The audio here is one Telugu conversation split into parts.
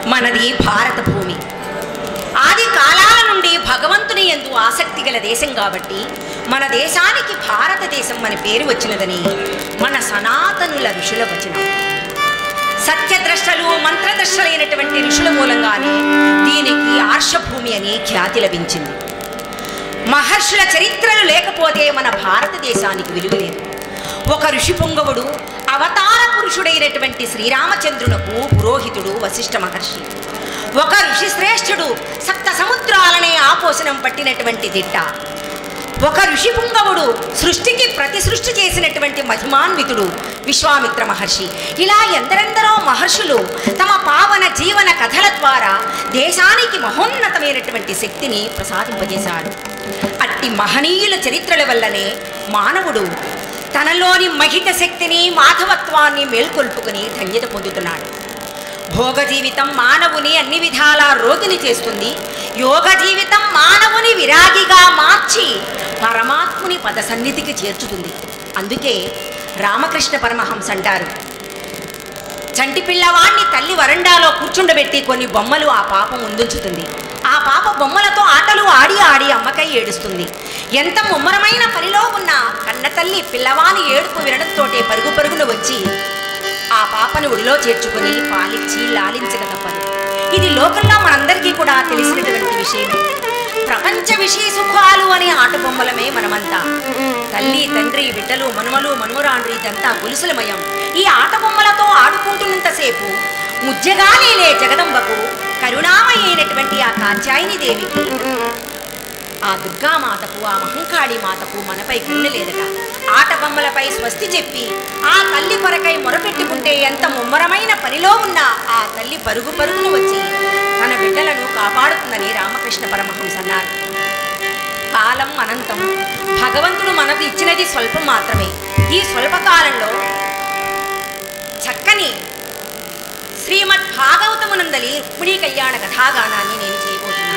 మనది భారత భూమి ఆది కాలాల నుండి భగవంతుని ఎందు ఆసక్తి గల దేశం కాబట్టి మన దేశానికి భారతదేశం అని పేరు వచ్చినదని మన సనాతనుల ఋషుల వచనం సత్యద్రష్టలు మంత్రద్రష్టలైనటువంటి ఋషుల మూలంగానే దీనికి ఆర్షభూమి అని ఖ్యాతి లభించింది మహర్షుల చరిత్రలు లేకపోతే మన భారతదేశానికి విలువ లేదు ఒక ఋషి పొంగవుడు అవతార పురుషుడైనటువంటి శ్రీరామచంద్రునకు పురోహితుడు వశిష్ఠ మహర్షి ఒక ఋషి శ్రేష్ఠుడు సప్త సముద్రాలనే ఆపోషణం పట్టినటువంటి దిట్ట ఒక ఋషి పుంగవుడు సృష్టికి ప్రతి సృష్టి చేసినటువంటి మహిమాన్వితుడు విశ్వామిత్ర మహర్షి ఇలా ఎందరెందరో మహర్షులు తమ పావన జీవన కథల ద్వారా దేశానికి మహోన్నతమైనటువంటి శక్తిని ప్రసాదింపజేశారు అట్టి మహనీయుల చరిత్రల వల్లనే మానవుడు తనలోని మహిత శక్తిని మాధవత్వాన్ని మేల్కొల్పుకుని ధన్యత పొందుతున్నాడు భోగ జీవితం మానవుని అన్ని విధాల రోగిని చేస్తుంది యోగ జీవితం మానవుని విరాగిగా మార్చి పరమాత్ముని పద సన్నిధికి చేర్చుతుంది అందుకే రామకృష్ణ పరమహంస అంటారు చంటి పిల్లవాణ్ణి తల్లి వరండాలో కూర్చుండబెట్టి కొన్ని బొమ్మలు ఆ పాప ముందుంచుతుంది ఆ పాప బొమ్మలతో ఆటలు ఆడి ఆడి అమ్మకై ఏడుస్తుంది ఎంత ముమ్మరమైన పనిలో ఉన్న కన్న తల్లి పిల్లవాని ఏడుపు వినడంతోటే పరుగు పరుగున వచ్చి ఆ పాపను ఒడిలో చేర్చుకుని పాలిచ్చి లాలించక తప్పదు ఇది లోకంలో మనందరికీ కూడా తెలిసినటువంటి విషయం ప్రపంచ విషయ సుఖాలు అనే ఆట బొమ్మలమే మనమంతా తల్లి తండ్రి బిడ్డలు మనుమలు మనుమరాండ్రు ఇదంతా గొలుసులమయం ఈ ఆట బొమ్మలతో ఆడుకుంటున్నంతసేపు ముజ్జగా లేలే జగదంబకు కరుణామయ అయినటువంటి ఆ కాత్యాయని దేవికి ఆ దుర్గామాతకు ఆ మహంకాళి మాతకు మనపై కరుణ లేదట ఆట బొమ్మలపై స్వస్తి చెప్పి ఆ తల్లి కొరకై మొరపెట్టుకుంటే ఎంత ముమ్మరమైన పనిలో ఉన్న ఆ తల్లి పరుగు పరుగును వచ్చి తన బిడ్డలను కాపాడుతుందని రామకృష్ణ పరమహంస అన్నారు కాలం అనంతం భగవంతుడు మనకు ఇచ్చినది స్వల్పం మాత్రమే ఈ స్వల్ప కాలంలో చక్కని శ్రీమద్ భాగవతమునందలి రుక్మిణీ కళ్యాణ కథాగానాన్ని నేను చేయబోతున్నాను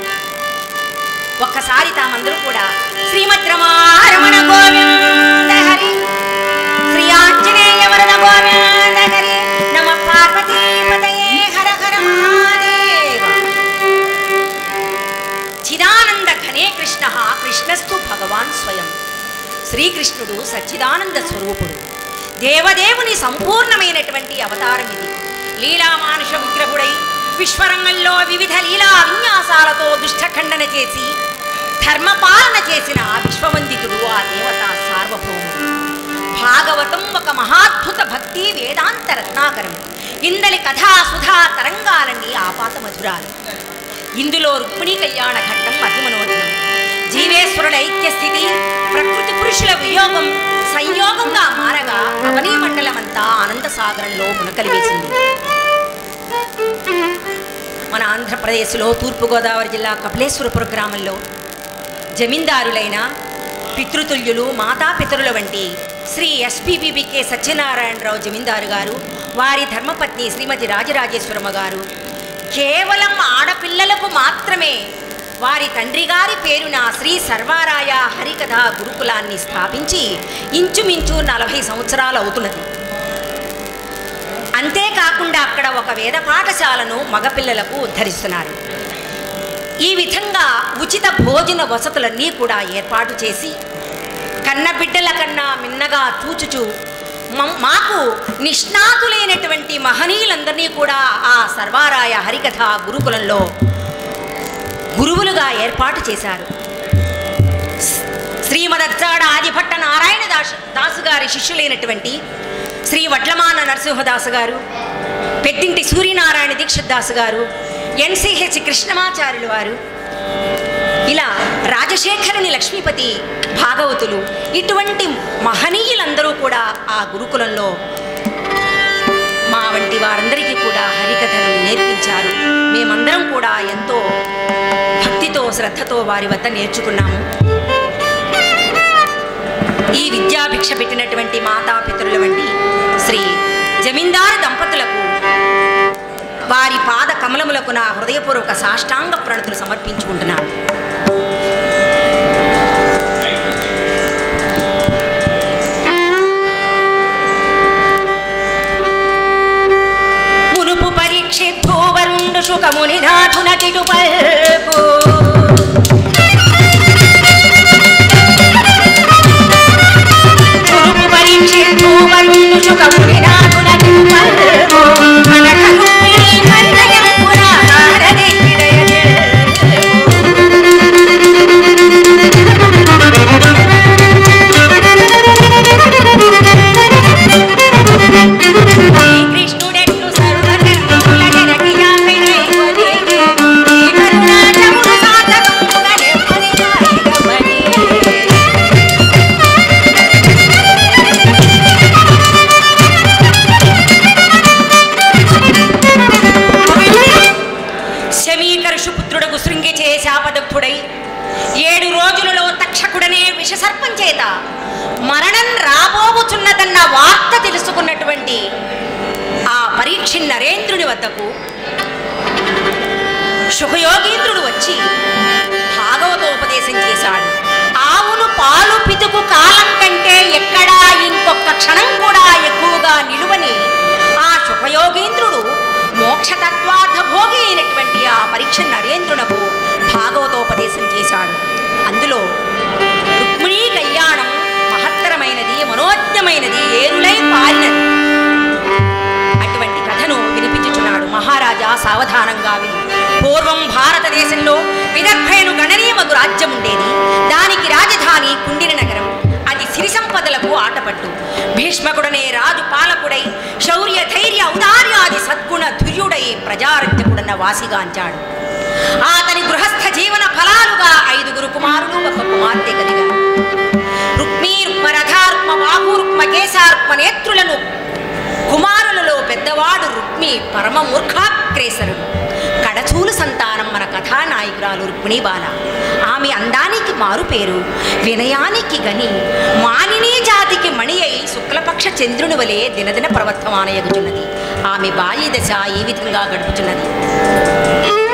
ఒక్కసారి తామందరూ కూడా శ్రీమద్ రమారమణ గోవింద హరి శ్రీ ఆంజనేయ వరద గోవింద హరి నమ పార్వతీపతయే హర హర మహాదేవ చిదానంద ఘనే కృష్ణ కృష్ణస్తు భగవాన్ స్వయం శ్రీకృష్ణుడు సచ్చిదానంద స్వరూపుడు దేవదేవుని సంపూర్ణమైనటువంటి అవతారం ఇది లీలామానుష విగ్రహుడై విశ్వరంగంలో వివిధ లీలా విన్యాసాలతో దుష్టఖండన చేసి ధర్మపాలన చేసిన ఆ విశ్వవందితుడు ఆ దేవత సార్వభౌముడు భాగవతం ఒక మహాద్భుత భక్తి వేదాంత రత్నాకరం ఇందలి కథా సుధా తరంగాలన్నీ ఆపాత మధురాలు ఇందులో రుక్మిణీ కళ్యాణ ఘట్టం అతిమనోజనం జీవేశ్వరుల ఐక్య స్థితి ప్రకృతి పురుషుల వియోగం సంయోగంగా మారగా అవనీ మండలమంతా ఆనంద సాగరంలో మునకలి వేసింది మన ఆంధ్రప్రదేశ్లో తూర్పుగోదావరి జిల్లా కపిలేశ్వరపుర గ్రామంలో జమీందారులైన పితృతుల్యులు మాతాపితరుల వంటి శ్రీ ఎస్పీబీబీకే సత్యనారాయణరావు జమీందారు గారు వారి ధర్మపత్ని శ్రీమతి రాజరాజేశ్వరమ్మ గారు కేవలం ఆడపిల్లలకు మాత్రమే వారి తండ్రి గారి పేరున శ్రీ సర్వారాయ హరికథ గురుకులాన్ని స్థాపించి ఇంచుమించు నలభై సంవత్సరాలు అవుతున్నది అంతేకాకుండా అక్కడ ఒక వేద పాఠశాలను మగపిల్లలకు ఉద్ధరిస్తున్నారు ఈ విధంగా ఉచిత భోజన వసతులన్నీ కూడా ఏర్పాటు చేసి కన్న బిడ్డల కన్నా మిన్నగా చూచుచు మమ్- మాకు నిష్ణాతులైనటువంటి మహనీయులందరినీ కూడా ఆ సర్వారాయ హరికథ గురుకులంలో గురువులుగా ఏర్పాటు చేశారు శ్రీమదర్చాడ ఆదిభట్ట నారాయణ దాస్ దాసు గారి శిష్యులైనటువంటి శ్రీ వడ్లమాన నరసింహదాసు గారు పెద్దింటి సూర్యనారాయణ దీక్షిత్ దాసు గారు ఎన్సిహెచ్ కృష్ణమాచార్యులు వారు ఇలా రాజశేఖరుని లక్ష్మీపతి భాగవతులు ఇటువంటి మహనీయులందరూ కూడా ఆ గురుకులంలో మా వంటి వారందరికీ కూడా హరికథలను నేర్పించారు మేమందరం కూడా ఎంతో భక్తితో శ్రద్ధతో వారి వద్ద నేర్చుకున్నాము ఈ విద్యాభిక్ష పెట్టినటువంటి మాతాపితరుల వంటి శ్రీ జమీందారు దంపతులకు వారి పాద కమలములకు నా హృదయపూర్వక సాష్టాంగ ప్రణతులు సమర్పించుకుంటున్నాను మునుపు పరీక్షిత్తు వరుణ శుకముని నాథున కిటు పల్పు కురుపు పరీక్షించు వరుణు శుకముని నాథున కిటు పల్పు మనక రుక్మిణి మన్నయంపున హారది విదయ శ్రీకృష్ణుడెట్లు సర్వకర్మముల నిరకియా వినయముని, ఈ కరుణాచముడు సార్థకముగా నెమ్మది కాయగమని. శమీకర్షు పుత్రుడకు శృంగిచే శాపదగ్ధుడై ఏడు రోజులలో తక్షకుడనే విషసర్పం చేత మరణం రాబోవుచున్నదన్న వార్త తెలుసుకున్నటువంటి ఆ పరీక్ష నరేంద్రుని వద్దకు సుఖయోగీంద్రుడు వచ్చి భాగవతోపదేశం చేశాడు ఆవును పాలు పితుకు కాలం కంటే ఎక్కడా ఇంకొక క్షణం కూడా ఎక్కువగా నిలువని ఆ సుఖయోగీంద్రుడు మోక్షతత్వార్థ భోగి అయినటువంటి ఆ పరీక్ష నరేంద్రునకు భాగవతోపదేశం చేశాడు అందులో రుక్మిణీ కళ్యాణం మహత్తరమైనది మనోజ్ఞమైనది ఏరులై పారినది అటువంటి కథను వినిపించుచున్నాడు మహారాజా సావధానంగా విని పూర్వం భారతదేశంలో విదర్భయను గణనీయమగు రాజ్యం ఉండేది దానికి రాజధాని కుండిన నగరం అది సిరి సంపదలకు ఆటపట్టు భీష్మకుడనే రాజు పాలకుడై శౌర్య ధైర్య ఔదార్యాది సద్గుణ ధుర్యుడై ప్రజారజ్ఞకుడన్న వాసిగాంచాడు అతని గృహస్థ జీవన ఫలాలుగా ఐదుగురు కుమారులు ఒక కుమార్తె కలిగారు రుక్మీ రుక్మ రథ రుక్మ బాహు రుక్మ కేశ రుక్మ నేత్రులను కుమారులలో పెద్దవాడు రుక్మి పరమ మూర్ఖాగ్రేసరుడు కడచూలు సంతానం మన కథానాయకురాలు రుక్మిణీ బాల ఆమె అందానికి మారు పేరు వినయానికి గని మానినీ జాతికి మణి అయి శుక్లపక్ష చంద్రుని వలె దినదిన ప్రవర్తమానయగుచున్నది ఆమె బాల్య దశ ఈ విధంగా గడుపుచున్నది